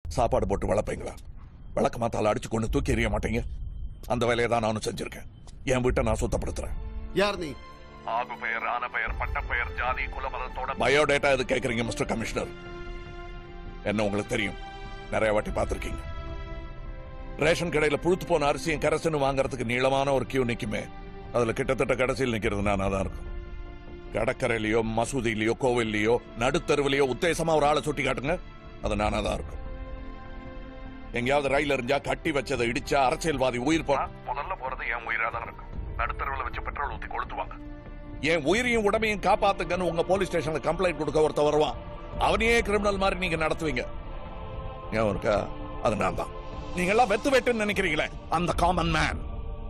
சாப்பாடு போட்டு வளர்ப்பீங்களா விளக்கு மாத்தால அடிச்சு கொண்டு தூக்கி எறிய மாட்டீங்க அந்த வேலையை தான் நானும் செஞ்சிருக்கேன் என் வீட்டை நான் சுத்தப்படுத்துறேன் யார் நீ ஆகு பெயர் ஆன பெயர் பட்ட பெயர் ஜாதி குலமதத்தோட பயோடேட்டா எது கேக்குறீங்க மிஸ்டர் கமிஷனர் என்ன உங்களுக்கு தெரியும் நிறைய வாட்டி பார்த்திருக்கீங்க ரேஷன் கடையில புழுத்து போன அரிசியும் கரசனும் வாங்குறதுக்கு நீளமான ஒரு கியூ நிக்குமே அதுல கிட்டத்தட்ட கடைசியில் நிக்கிறது நானா தான் இருக்கும் கடற்கரையிலயோ மசூதியிலயோ கோவில்லையோ நடுத்தருவிலையோ உத்தேசமா ஒரு ஆளை சுட்டி காட்டுங்க அது நானா தான் இருக்கும் எங்கேயாவது ரயில் எறிஞ்சா கட்டி வச்சதை இடிச்சா அரசியல்வாதி உயிர் போனா முதல்ல போறது என் உயிரா தான் இருக்கும் நடுத்தருவில் வச்சு பெட்ரோல் ஊத்தி கொளுத்துவாங்க என் உயிரையும் உடமையும் காப்பாத்துங்கன்னு உங்க போலீஸ் ஸ்டேஷன்ல கம்ப்ளைண்ட் கொடுக்க ஒருத்த வருவான் அவனையே கிரிமினல் மாதிரி நீங்க நடத்துவீங்க ஞாபகம் இருக்கா அது நான் தான் நீங்க எல்லாம் வெத்து வெட்டுன்னு நினைக்கிறீங்களே அந்த common man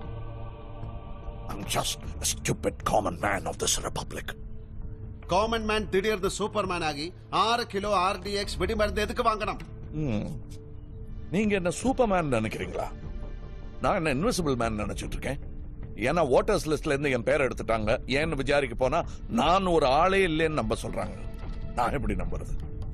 I'm just a stupid common man of this republic. Common man திடீர்னு சூப்பர் மேன் ஆகி ஆறு கிலோ ஆர்டிஎக்ஸ் வெடிமருந்து எதுக்கு வாங்கணும் ம். நீங்க என்ன சூப்பர்மேன் நினைக்கிறீங்களா நான் என்ன இன்விசிபிள் மேன் நினைச்சிட்டு இருக்கேன் ஏன்னா ஓட்டர்ஸ் லிஸ்ட்ல இருந்து என் பேரை எடுத்துட்டாங்க ஏன்னு விசாரிக்க போனா நான் ஒரு ஆளே இல்லைன்னு நம்ப சொல்றாங்க நான் எப்படி நம்புறது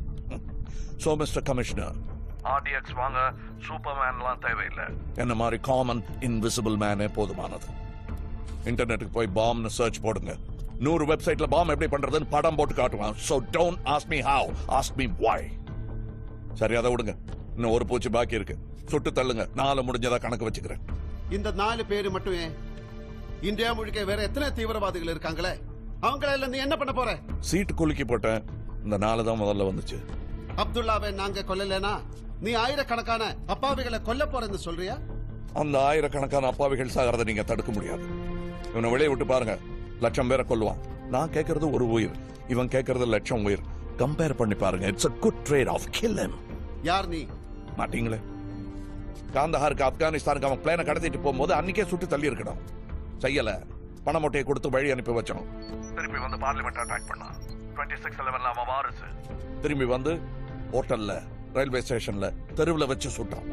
சோ மிஸ்டர் கமிஷனர் ஆர்டிஎக்ஸ் வாங்க சூப்பர்மேன்லாம் தேவையில்லை என்ன மாதிரி காமன் இன்விசிபிள் மேனே போதுமானது இன்டர்நெட்டுக்கு போய் பாம்னு சர்ச் போடுங்க நூறு வெப்சைட்ல பாம் எப்படி பண்றதுன்னு படம் போட்டு காட்டுவான் so don't ask me how ask me why சரி அதை விடுங்க இன்னும் ஒரு பூச்சி பாக்கி இருக்கு சுட்டு தள்ளுங்க நாலு முடிஞ்சதா கணக்கு வச்சுக்கிறேன் இந்த நாலு பேரு மட்டும் ஏன் இந்தியா முழுக்க வேற எத்தனை தீவிரவாதிகள் இருக்காங்களே அவங்கள நீ என்ன பண்ண போற சீட்டு குலுக்கி போட்டேன் இந்த நாலு தான் முதல்ல வந்துச்சு அப்துல்லாவை நாங்க கொல்லலனா நீ ஆயிரக்கணக்கான அப்பாவிகளை கொல்ல போறேன்னு சொல்றியா அந்த ஆயிரக்கணக்கான அப்பாவிகள் சாகிறத நீங்க தடுக்க முடியாது இவனை வெளியே விட்டு பாருங்க லட்சம் பேரை கொல்லுவான் நான் கேட்கறது ஒரு உயிர் இவன் கேட்கறது லட்சம் உயிர் கம்பேர் பண்ணி பாருங்க it's a good trade off kill him யார் நீ மாட்டீங்களே காந்தஹாருக்கு ஆப்கானிஸ்தானுக்கு அவன் பிளேனை கடத்திட்டு போகும்போது அன்னைக்கே சுட்டு தள்ளி இருக்கணும் செய்யல பண மூட்டையை கொடுத்து வழி அனுப்பி வச்சோம் திருப்பி வந்து பார்லிமெண்ட் அட்டாக் பண்ணான் டுவெண்ட்டி சிக்ஸ் லெவன்ல அவன் வாரிசு திரும்பி வந்து ஹோட்டல்ல ரயில்வே ஸ்டேஷன்ல தெருவுல வச்சு சுட்டான்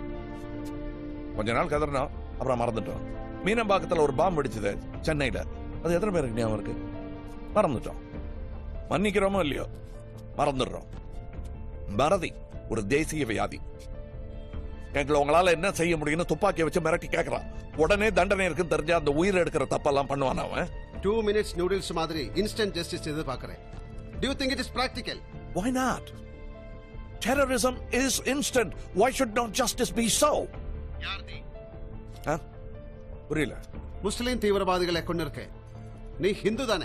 கொஞ்ச நாள் கதறினான் அப்புறம் மறந்துட்டோம் மீனம்பாக்கத்துல ஒரு பாம்பு வெடிச்சது சென்னையில அது எத்தனை பேருக்கு ஞாபகம் இருக்கு மறந்துட்டோம் மன்னிக்கிறோமோ இல்லையோ மறந்துடுறோம் மறதி ஒரு தேசிய வியாதி எங்களை உங்களால என்ன செய்ய முடியும்னு துப்பாக்கியை வச்சு மிரட்டி கேட்கறான் உடனே தண்டனை இருக்குன்னு தெரிஞ்சா அந்த உயிர் எடுக்கிற தப்பெல்லாம் பண்ணுவான் அவன் டூ மினிட்ஸ் நூடுல்ஸ் மாதிரி இன்ஸ்டன்ட் ஜஸ்டிஸ் எதிர்பார்க்கிறேன் do you think it is practical Why not? Terrorism is instant. Why should not justice be so? யார் நீ Huh? புரியல முஸ்லிம் தீவிரவாதிகளை கொண்டு இருக்க நீ ஹிந்து தானே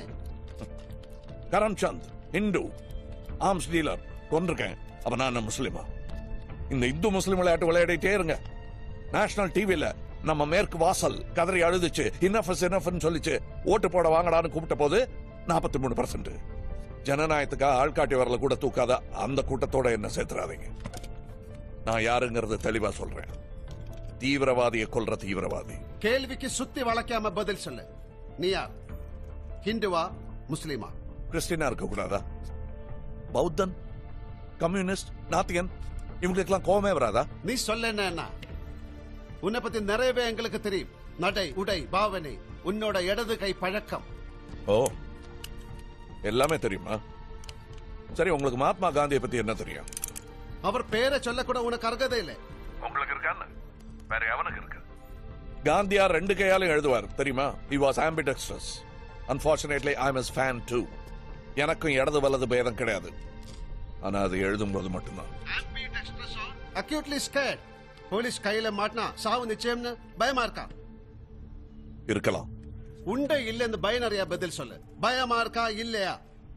கரம்சந்த் இந்து ஆர்ம்ஸ் டீலர் கொண்டிருக்கேன் அப்ப நான் என்ன முஸ்லிமா இந்த இந்து முஸ்லிம் விளையாட்டு விளையாடிட்டே இருங்க நேஷனல் டிவில நம்ம மேற்கு வாசல் கதறி அழுதுச்சு இனஃப் இனஃப்னு சொல்லிச்சு ஓட்டு போட வாங்கடான்னு கூப்பிட்ட போது நாற்பத்தி மூணு பர்சன்ட் ஜனநாயகத்துக்காக ஆள்காட்டி வரல கூட தூக்காத அந்த கூட்டத்தோட என்ன சேர்த்துறாதீங்க நான் யாருங்கிறது தெளிவா சொல்றேன் தீவிரவாதியை கொல்ற தீவிரவாதி கேள்விக்கு சுத்தி வளைக்காம பதில் சொல்லு நீ யார் ஹிந்துவா முஸ்லிமா கிறிஸ்டினா இருக்க கூடாதா பௌத்தன் கம்யூனிஸ்ட் நாத்திகன் இவங்களுக்கெல்லாம் கோவமே வராதா நீ சொல்ல என்ன உன்னை பத்தி நிறையவே எங்களுக்கு தெரியும் நடை உடை பாவனை உன்னோட இடது கை பழக்கம் ஓ எல்லாமே தெரியுமா சரி உங்களுக்கு மகாத்மா காந்தியை பத்தி என்ன தெரியும் அவர் பேரை சொல்ல கூட உனக்கு அருகதே இல்லை உங்களுக்கு இருக்கான்னு வேற எவனுக்கு இருக்கு காந்தியார் ரெண்டு கையாலும் எழுதுவார் தெரியுமா he was ambidextrous unfortunately i'm his fan too எனக்கும் இடது வலது பேதம் கிடையாது ஆனா அது எழுதும்போது மட்டும்தான் அக்யூட்லி ஸ்கேட் போலீஸ் கையில மாட்டினா சாவு நிச்சயம்னு பயமா இருக்கா இருக்கலாம் உண்டை இல்லைன்னு பய நிறைய பதில் சொல்லு பயமா இருக்கா இல்லையா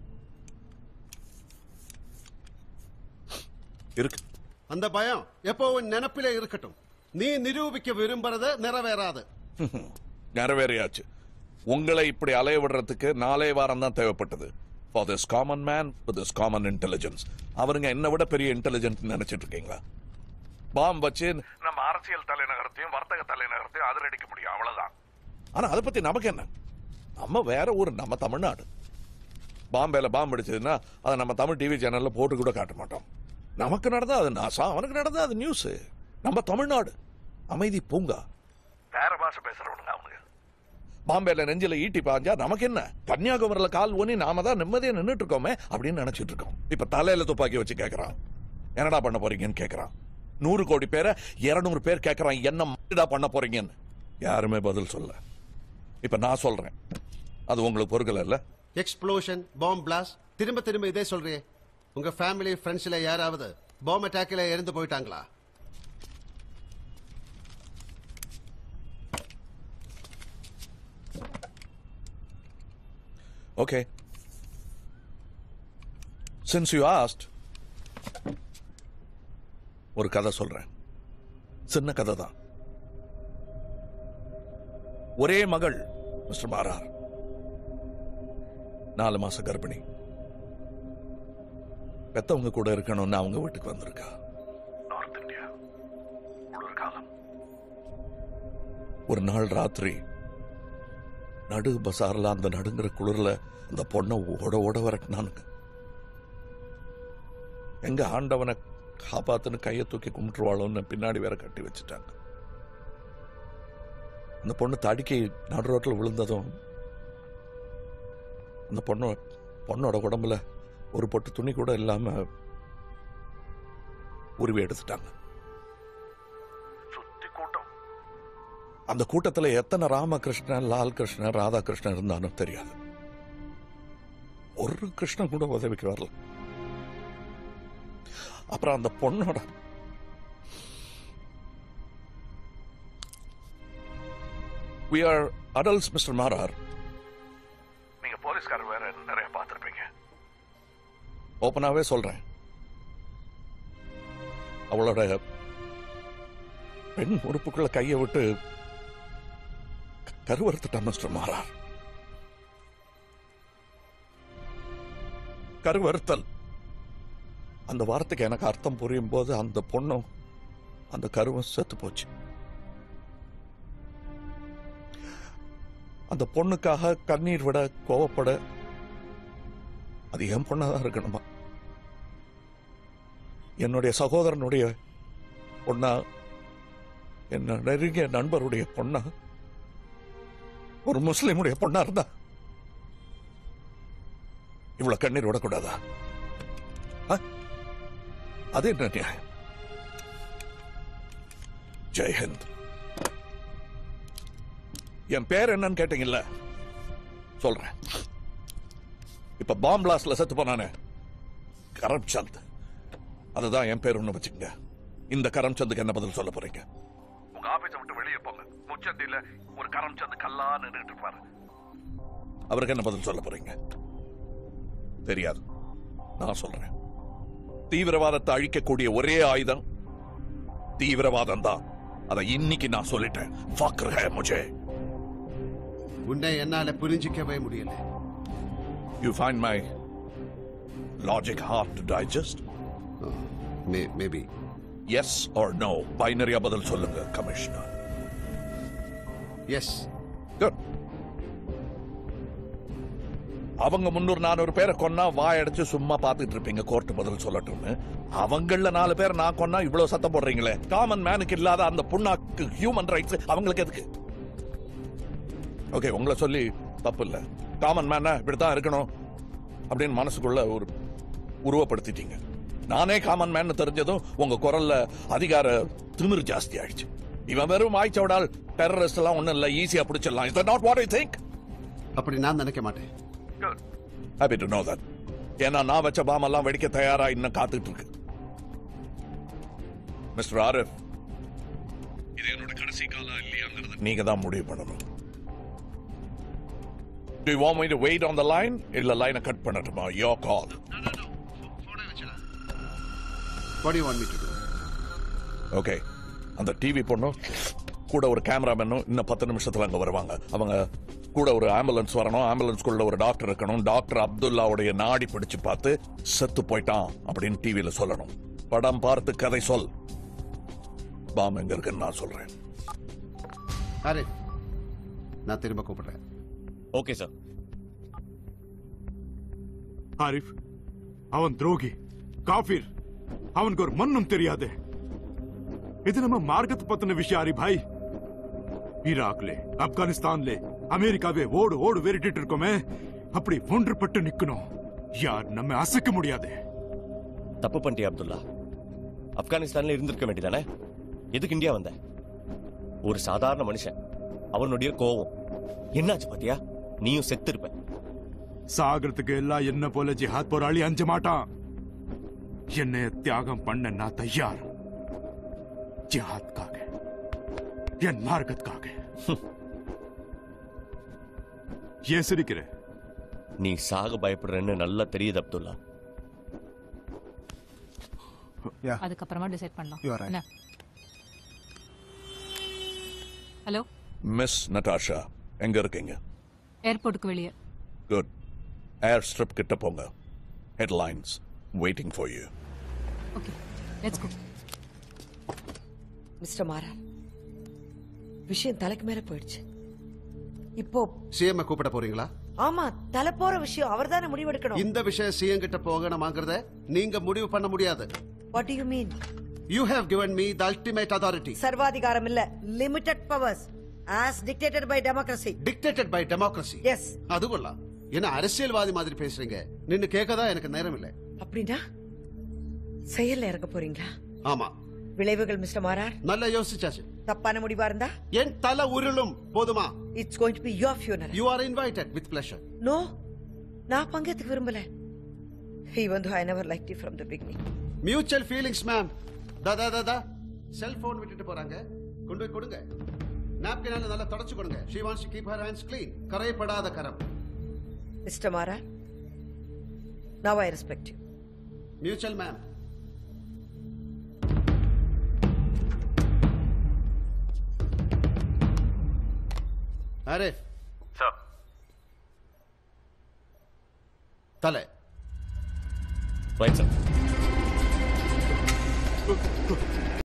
இருக்கு அந்த பயம் எப்பவும் நினைப்பிலே இருக்கட்டும் நீ நிரூபிக்க விரும்புறது நிறைவேறாது நிறைவேறியாச்சு உங்களை இப்படி அலைய விடுறதுக்கு நாலே வாரம் தான் தேவைப்பட்டது for this common man with this common intelligence அவருங்க என்ன விட பெரிய இன்டெலிஜென்ட் நினைச்சிட்டு இருக்கீங்களா பாம் வச்சு நம்ம அரசியல் தலைநகரத்தையும் வர்த்தக தலைநகரத்தையும் அதிரடிக்க முடியும் அவ்வளவுதான் ஆனா அதை பத்தி நமக்கு என்ன நம்ம வேற ஊர் நம்ம தமிழ்நாடு பாம்பேல பாம்பு அடிச்சதுன்னா அதை நம்ம தமிழ் டிவி சேனல்ல போட்டு கூட காட்ட மாட்டோம் நமக்கு நடந்தா அது நாசா அவனுக்கு நடந்தா அது நியூஸ் நம்ம தமிழ்நாடு அமைதி பூங்கா வேற பாஷை பேசுறவனுங்க அவனுங்க பாம்பேல நெஞ்சில ஈட்டி பாஞ்சா நமக்கு என்ன கன்னியாகுமரியில கால் ஊனி நாம தான் நிம்மதியா நின்னுட்டு இருக்கோமே அப்படின்னு நினைச்சிட்டு இருக்கோம் இப்ப தலையில துப்பாக்கி வச்சு கேக்குறான் என்னடா பண்ண போறீங்கன்னு கேக்குறான் நூறு கோடி பேரை இருநூறு பேர் கேக்குறான் என்ன என்னடா பண்ண போறீங்கன்னு யாருமே பதில் சொல்ல இப்ப நான் சொல்றேன் அது உங்களுக்கு பொறுக்கல இல்ல எக்ஸ்ப்ளோஷன் பாம் பிளாஸ்ட் திரும்ப திரும்ப இதே சொல்றியே உங்க ஃபேமிலி ஃப்ரெண்ட்ஸ்ல யாராவது பாம் அட்டாக்ல இறந்து போயிட்டாங்களா ஓகே சின்ஸ் யூ ஆஸ்ட் ஒரு கதை சொல்றேன் சின்ன கதை தான் ஒரே மகள் மிஸ்டர் மாரார் நாலு மாச கர்ப்பிணி பெத்தவங்க கூட இருக்கணும்னு அவங்க வீட்டுக்கு வந்திருக்கா நார்த் இந்தியா குளிர்காலம் ஒரு நாள் ராத்திரி நடு பசார்ல அந்த நடுங்கிற குளிர்ல அந்த பொண்ணை ஓட ஓட வரட்டினானுங்க எங்க ஆண்டவனை காப்பாத்துன்னு கையை தூக்கி கும்பிட்டுருவாளோன்னு பின்னாடி வேற கட்டி வச்சுட்டாங்க அந்த பொண்ணு தடுக்கி நடு ரோட்டில் விழுந்ததும் அந்த பொண்ணு பொண்ணோட உடம்புல ஒரு பொட்டு துணி கூட இல்லாம உருவி எடுத்துட்டாங்க சுத்தி கூட்டம் அந்த கூட்டத்துல எத்தனை ராமகிருஷ்ணன் லால் கிருஷ்ணன் ராதாகிருஷ்ணன் இருந்தாலும் தெரியாது ஒரு கிருஷ்ணன் கூட உதவிக்கு வரல அப்புறம் அந்த பொண்ணோட we are adults mister Marar நீங்க போலீஸ்காரர் வேற நிறைய பார்த்திருப்பீங்க ஓப்பனாவே சொல்றேன் அவளோட பெண் உறுப்புக்குள்ள கையை விட்டு க- கருவறுத்துட்டான் மிஸ்டர் மாறார் கருவறுத்தல் அந்த வார்த்தைக்கு எனக்கு அர்த்தம் புரியும் போது அந்த பொண்ணும் அந்த கருவும் செத்து போச்சு அந்த பொண்ணுக்காக கண்ணீர் விட கோவப்பட அது என் பொண்ணாதான் இருக்கணுமா என்னுடைய சகோதரனுடைய பொண்ணா என்ன நெருங்கிய நண்பருடைய பொண்ணா ஒரு முஸ்லிமுடைய பொண்ணா இருந்தா இவ்வளவு கண்ணீர் விடக்கூடாதா ஆ? அது என்ன நியாயம் ஜெய்ஹிந்த் என் பேர் என்னன்னு கேட்டீங்கல்ல சொல்றேன் இப்ப பாம் பிளாஸ்ட்ல செத்து போனானே கரம்சந்த் அதுதான் என் பேர் ஒண்ணு வச்சுக்கங்க இந்த கரம்சந்துக்கு என்ன பதில் சொல்ல போறீங்க உங்க ஆபீஸ விட்டு வெளியே போங்க முச்சந்தில ஒரு கரம்சந்த் கல்லா நின்றுட்டு இருப்பாரு அவருக்கு என்ன பதில் சொல்ல போறீங்க தெரியாது நான் சொல்றேன் தீவிரவாதத்தை அழிக்கக்கூடிய ஒரே ஆயுதம் தீவிரவாதம் தான் அதை இன்னைக்கு நான் சொல்லிட்டேன் ஃபக்ர் ஹே முஜே உன்னை என்னால புரிஞ்சிக்கவே முடியல you find my logic hard to digest maybe yes or no பைனரியா பதில் சொல்லுங்க கமிஷனர் எஸ் குட் அவங்க முன்னூறு நானூறு பேரை கொன்னா வாயடைச்சு சும்மா பார்த்துட்டு இருப்பீங்க கோர்ட் பதில் சொல்லட்டும்னு அவங்கள நாலு பேர் நான் கொன்னா இவ்வளவு சத்தம் போடுறீங்களே காமன் மேனுக்கு இல்லாத அந்த புண்ணாக்கு ஹியூமன் ரைட்ஸ் அவங்களுக்கு எதுக்கு ஓகே உங்களை சொல்லி தப்பு இல்ல காமன் மேனா இப்படித்தான் இருக்கணும் அப்படின்னு மனசுக்குள்ள ஒரு உருவப்படுத்திட்டீங்க நானே காமன் மேன் தெரிஞ்சதும் உங்க குரல்ல அதிகார திமிரு ஜாஸ்தி ஆயிடுச்சு இவன் வெறும் ஆய்ச்சவடால் டெரரிஸ்ட் எல்லாம் ஒண்ணும் இல்ல ஈஸியா பிடிச்சிடலாம் is not what I think அப்படி நான் நினைக்க மாட்டேன் ஹாப்பி டு நோ தட் ஏன்னா நான் வச்ச பாம் எல்லாம் வெடிக்க தயாரா இன்னும் காத்துட்டு இருக்கு மிஸ்டர் ஆரிஃப் இது என்னோட கடைசி காலம் இல்லையாங்கிறது நீங்க தான் முடிவு பண்ணணும் Do you want me to wait on the line? இல்ல லைனை கட் பண்ணட்டுமா your call What do you want me to do? Okay அந்த டிவி பொண்ணும் கூட ஒரு கேமராமேனும் இன்னும் பத்து நிமிஷத்துல அங்க வருவாங்க அவங்க கூட ஒரு ஆம்புலன்ஸ் வரணும் ஆம்புலன்ஸ்குள்ள ஒரு டாக்டர் இருக்கணும் டாக்டர் அப்துல்லாவுடைய நாடி பிடிச்சு பார்த்து செத்து போயிட்டான் அப்படின்னு டிவியில சொல்லணும் படம் பார்த்து கதை சொல் பாம் எங்க இருக்குன்னு நான் சொல்றேன் அரே நான் திரும்ப கூப்பிடுறேன் ஓகே சார் ஆரிஃப் அவன் துரோகி காஃபிர் அவனுக்கு ஒரு மண்ணும் தெரியாது இது நம்ம மார்க்கத்து பத்தின விஷயம் ஆரி பாய் ஈராக்ல ஆப்கானிஸ்தான்ல அமெரிக்காவே ஓடு ஓடு விரட்டிட்டு இருக்கோமே அப்படி ஒன்றுபட்டு நிக்கணும் யார் நம்ம அசைக்க முடியாது தப்பு பண்ணிட்டியா அப்துல்லா ஆப்கானிஸ்தான்ல இருந்திருக்க வேண்டியதானே எதுக்கு இந்தியா வந்த ஒரு சாதாரண மனுஷன் அவனுடைய கோவம் என்னாச்சு பாத்தியா நீயும் செத்து இருப்ப சாகிறதுக்கு எல்லாம் என்ன போல ஜிஹாத் போராளி அஞ்ச மாட்டான் என்னை தியாகம் பண்ண நான் தயார் ஜிஹாத்காக என் மார்க்கத்துக்காக ஏன் சிரிக்கிற நீ சாக பயப்படுறேன்னு நல்லா தெரியுது அப்துல்லா அதுக்கப்புறமா டிசைட் பண்ணலாம் You are right. என்ன ஹலோ மிஸ் நட்டாஷா எங்க இருக்கீங்க ஏர்போர்ட்டுக்கு வெளியே குட் ஏர் ஸ்ட்ரிப் கிட்ட போங்க headlines waiting for you okay let's go mister Marar விஷயம் தலைக்கு மேல போயிடுச்சு இப்போ சிஎம் கூப்பிட போறீங்களா ஆமா தலை போற விஷயம் அவர்தானே முடிவெடுக்கணும் இந்த விஷயம் சிஎம் கிட்ட போகணுமாங்கிறத நீங்க முடிவு பண்ண முடியாது what you mean you have given me the ultimate authority சர்வாதிகாரம் இல்ல limited powers as dictated by democracy dictated by democracy yes அது கொள்ளலாம் என்ன அரசியல்வாதி மாதிரி பேசுறீங்க நின்னு கேட்கதா எனக்கு நேரம் இல்லை அப்படின்னா செயல்ல இறக்க போறீங்களா ஆமா விளைவுகள் மிஸ்டர் மாறார் நல்லா யோசிச்சாச்சு தப்பான முடிவா இருந்தா என் தலை உருளும் போதுமா it's going to be your funeral you are invited with pleasure no நான் பங்கேற்றுக்க விரும்பல even though I never like you from the beginning mutual feelings ma'am தாதா தாதா செல்போன் விட்டுட்டு போறாங்க கொண்டு போய் கொடுங்க நாப்கினால நல்லா தொடச்சு கொடுங்க she wants to keep her hands clean கரைப்படாத கரம் mister Marar now I respect you mutual ma'am அரேஃப் சார் தலை ரைட் சார்